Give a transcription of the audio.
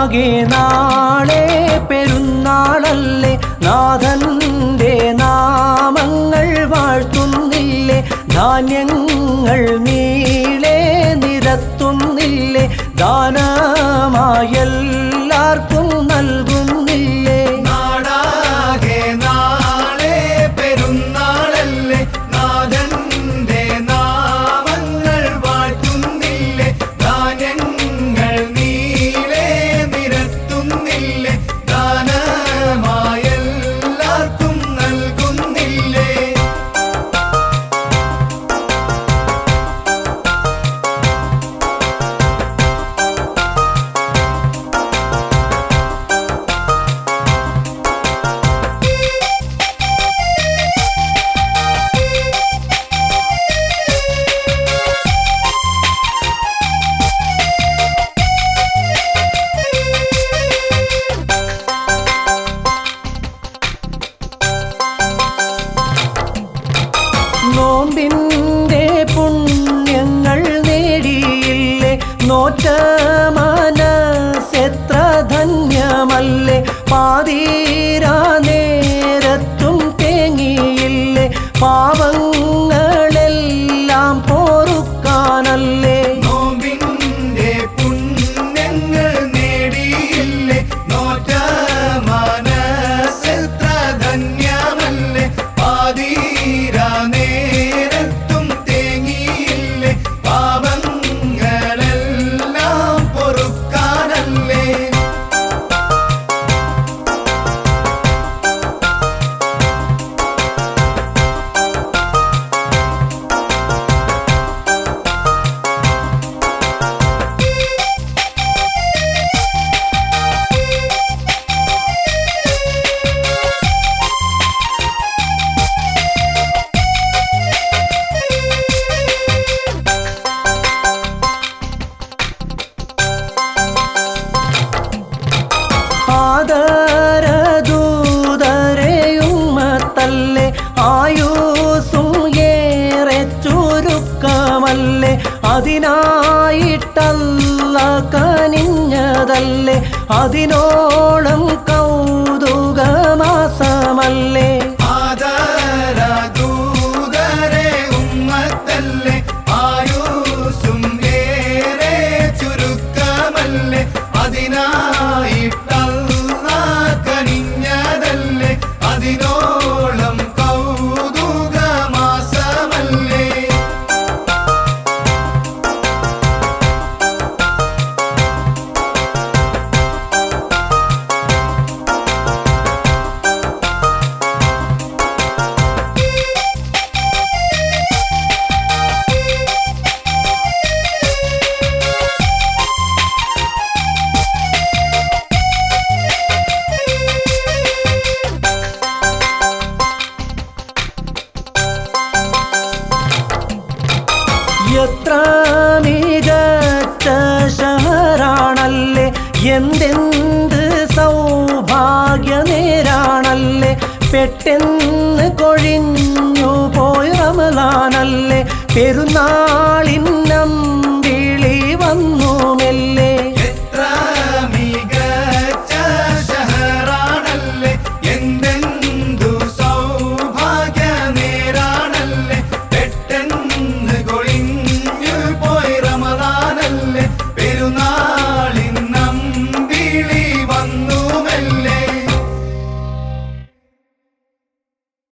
ആകെ നാളെ പെരുന്നാളല്ലേ നാഥന്റെ നാമങ്ങൾ വാഴ്ത്തുന്നില്ലേ ധാന്യങ്ങൾ നീളെ നിരത്തുന്നില്ലേ ദാനമായെല്ലാവർക്കും നൽകുന്നില്ലേ നാടാകെ നാളെ പെരുന്നാളല്ലേ നാഥന്റെ നാമങ്ങൾ വാഴ്ത്തുന്നില്ലേ ധാന്യങ്ങൾ നീളെ നിരത്തുന്നില്ലേ ദാനമായെല്ലാവർക്കും നൽകുന്നില്ലേ നോമ്പിൻ്റെ പുണ്യങ്ങൾ നേടിയില്ലേ നോറ്റ മനസ്സെത്ര ധന്യമല്ലേ പാതീരാ നേരത്തും തേങ്ങിയില്ലേ പാവങ്ങളെല്ലാം പോറുക്കാനല്ലേ നോമ്പിന്റെ പുണ്യങ്ങൾ നേടിയില്ലേ നോറ്റ മനസ്സെത്ര ധന്യമല്ലേ പാതീര നേരത്തും തേങ്ങിയില്ലേ പാപങ്ങളെല്ലാം പൊറുക്കാനല്ലേ ആദരദൂതരെയുമ്മത്തല്ലേ ആയുസും ഏറെ ചുരുക്കമല്ലേ അതിനായിട്ടല്ല കനിഞ്ഞതല്ലേ അതിനോളം കൗതുകമാസമല്ലേ ആദരദൂതരെ ഉമ്മത്തല്ലേ ആയുസ്സും ഏറെ ചുരുക്കമല്ലേ അതിനായിട്ടല്ല കനിഞ്ഞതല്ലേ അതിനോളം കൗതുകമാസമല്ലേ എത്ര മികച്ച ഷഹറാണല്ലേ എന്തെന്ത് സൗഭാഗ്യ നേരാണല്ലേ പെട്ടെന്ന് കൊഴിഞ്ഞു പോയ റമലാനല്ലേ പെരുന്നാളിനം